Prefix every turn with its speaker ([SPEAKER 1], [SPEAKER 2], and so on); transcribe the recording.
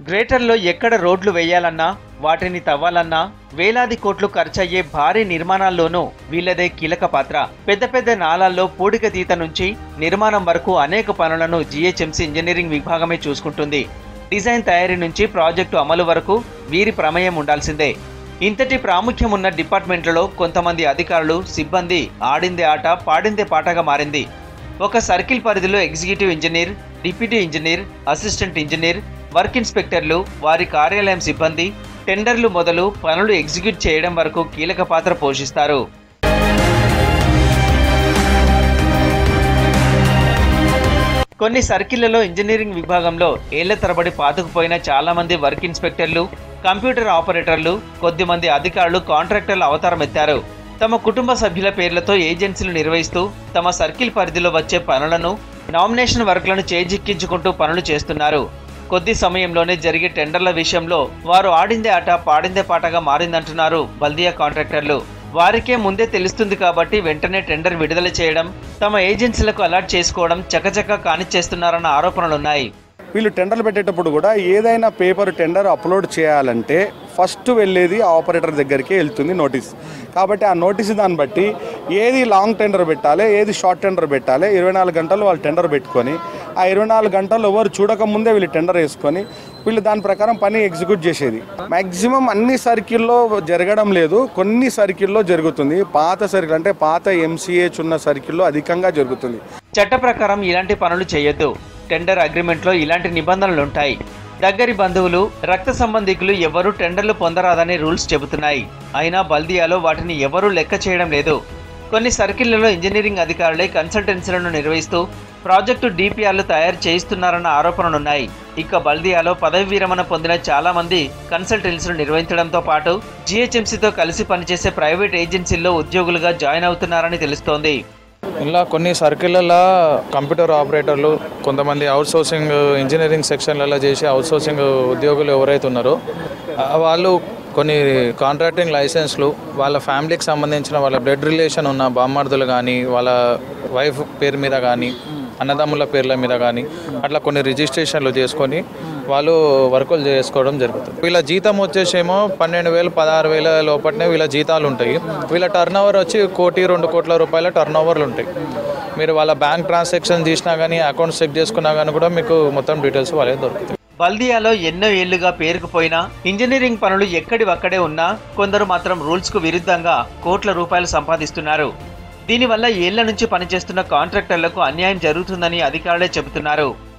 [SPEAKER 1] గ్రేటర్లో ఎక్కడ రోడ్లు వేయాలన్నా వాటిని తవ్వాలన్నా వేలాది కోట్లు ఖర్చయ్యే భారీ నిర్మాణాల్లోనూ వీళ్ళదే కీలక పాత్ర పెద్ద పెద్ద నాలాల్లో పూడిక తీత నుంచి నిర్మాణం వరకు అనేక పనులను జీహెచ్ఎంసీ ఇంజనీరింగ్ విభాగమే చూసుకుంటుంది డిజైన్ తయారీ నుంచి ప్రాజెక్టు అమలు వరకు వీరి ప్రమేయం ఉండాల్సిందే ఇంతటి ప్రాముఖ్యం ఉన్న డిపార్ట్మెంట్లలో కొంతమంది అధికారులు సిబ్బంది ఆడిందే ఆట పాడిందే పాటగా మారింది ఒక సర్కిల్ పరిధిలో executive engineer deputy engineer assistant engineer work ఇన్స్పెక్టర్లు వారి కార్యాలయం సిబ్బంది టెండర్లు మొదలు పనులు ఎగ్జిక్యూట్ చేయడం వరకు కీలక పాత్ర పోషిస్తారు కొన్ని సర్కిళ్లలో ఇంజనీరింగ్ విభాగంలో ఏళ్ల తరబడి పాతుకుపోయిన చాలా మంది వర్క్ ఇన్స్పెక్టర్లు కంప్యూటర్ ఆపరేటర్లు కొద్దిమంది అధికారులు కాంట్రాక్టర్లు అవతారం ఎత్తారు తమ కుటుంబ సభ్యుల పేర్లతో ఏజెన్సీలు నిర్వహిస్తూ తమ సర్కిల్ పరిధిలో వచ్చే పనులను నామినేషన్ వర్క్లను చేజిక్కించుకుంటూ పనులు చేస్తున్నారు కొద్ది సమయంలోనే జరిగే టెండర్ల విషయంలో వారు ఆడిందే ఆట పాడిందే పాటగా మారిందంటున్నారు బల్దియా కాంట్రాక్టర్లు వారికే ముందే తెలుస్తుంది కాబట్టి వెంటనే టెండర్ విడుదల చేయడం తమ ఏజెన్సీలకు అలాట్ చేసుకోవడం చకచకా కానిచ్చేస్తున్నారన్న ఆరోపణలున్నాయి
[SPEAKER 2] వీళ్ళు టెండర్లు పెట్టేటప్పుడు కూడా ఏదైనా పేపర్ టెండర్ అప్లోడ్ చేయాలంటే ఫస్ట్ వెళ్ళేది ఆ ఆపరేటర్ దగ్గరికి వెళ్తుంది నోటీస్ కాబట్టి ఆ నోటీస్ దాన్ని బట్టి ఏది లాంగ్ టెండర్ పెట్టాలి ఏది షార్ట్ టెండర్ పెట్టాలి ఇరవై నాలుగు గంటలు వాళ్ళు టెండర్ పెట్టుకొని ఆ ఇరవై నాలుగు గంటలు ఎవరు చూడకముందే వీళ్ళు టెండర్ వేసుకొని వీళ్ళు దాని ప్రకారం పని ఎగ్జిక్యూట్ చేసేది మ్యాక్సిమం అన్ని సర్కిల్లో జరగడం లేదు కొన్ని సర్కిల్లో జరుగుతుంది పాత సర్కిల్ అంటే పాత ఎంసీహెచ్ ఉన్న సర్కిల్లో అధికంగా జరుగుతుంది
[SPEAKER 1] చట్ట ప్రకారం ఇలాంటి పనులు చేయొద్దు టెండర్ అగ్రిమెంట్లో ఇలాంటి నిబంధనలుంటాయి దగ్గరి బంధువులు రక్త సంబంధికులు ఎవరూ టెండర్లు పొందరాదని రూల్స్ చెబుతున్నాయి అయినా బల్దియాలో వాటిని ఎవరూ లెక్క చేయడం లేదు కొన్ని సర్కిళ్లలో ఇంజనీరింగ్ అధికారులే కన్సల్టెన్సీలను నిర్వహిస్తూ ప్రాజెక్టు డిపిఆర్లు తయారు చేయిస్తున్నారన్న ఆరోపణలున్నాయి ఇక బల్దియాలో పదవి విరమణ పొందిన చాలా మంది కన్సల్టెన్సీలు నిర్వహించడంతో పాటు జీహెచ్ఎంసీతో కలిసి పనిచేసే ప్రైవేట్ ఏజెన్సీల్లో ఉద్యోగులుగా జాయిన్ అవుతున్నారని తెలుస్తోంది
[SPEAKER 3] ఇలా కొన్ని సర్కిళ్ళల్లో కంప్యూటర్ ఆపరేటర్లు కొంతమంది అవుట్సోర్సింగ్ ఇంజనీరింగ్ సెక్షన్లలో చేసే అవుట్సోర్సింగ్ ఉద్యోగులు ఎవరైతే ఉన్నారో ఆ వాళ్ళు కొన్ని కాంట్రాక్టింగ్ లైసెన్స్లు వాళ్ళ ఫ్యామిలీకి సంబంధించిన వాళ్ళ బ్లడ్ రిలేషన్ ఉన్న బామ్మర్దులు కానీ వాళ్ళ వైఫ్ పేరు మీద కానీ అన్నదమ్ముల పేర్ల మీద కానీ అట్లా కొన్ని రిజిస్ట్రేషన్లు చేసుకొని వాళ్ళు వర్కులు చేసుకోవడం జరుగుతుంది వీళ్ళ జీతం వచ్చేసేమో పన్నెండు వేలు పదహారు వేల లోపలనే వీళ్ళ జీతాలు ఉంటాయి వీళ్ళ టర్న్ ఓవర్ వచ్చి కోటి రెండు కోట్ల రూపాయల టర్న్ ఓవర్లు ఉంటాయి మీరు వాళ్ళ బ్యాంక్ ట్రాన్సాక్షన్ చేసినా కానీ అకౌంట్స్ చెక్ చేసుకున్నా కానీ కూడా మీకు మొత్తం డీటెయిల్స్ వాళ్ళే దొరుకుతాయి
[SPEAKER 1] బల్దియాలో ఎన్నో ఏళ్లుగా పేరుకుపోయినా ఇంజనీరింగ్ పనులు ఎక్కడి ఒక్కడే ఉన్నా కొందరు మాత్రం రూల్స్కు విరుద్ధంగా కోట్ల రూపాయలు సంపాదిస్తున్నారు దీనివల్ల ఏళ్ల నుంచి పనిచేస్తున్న కాంట్రాక్టర్లకు అన్యాయం జరుగుతుందని అధికారులే చెబుతున్నారు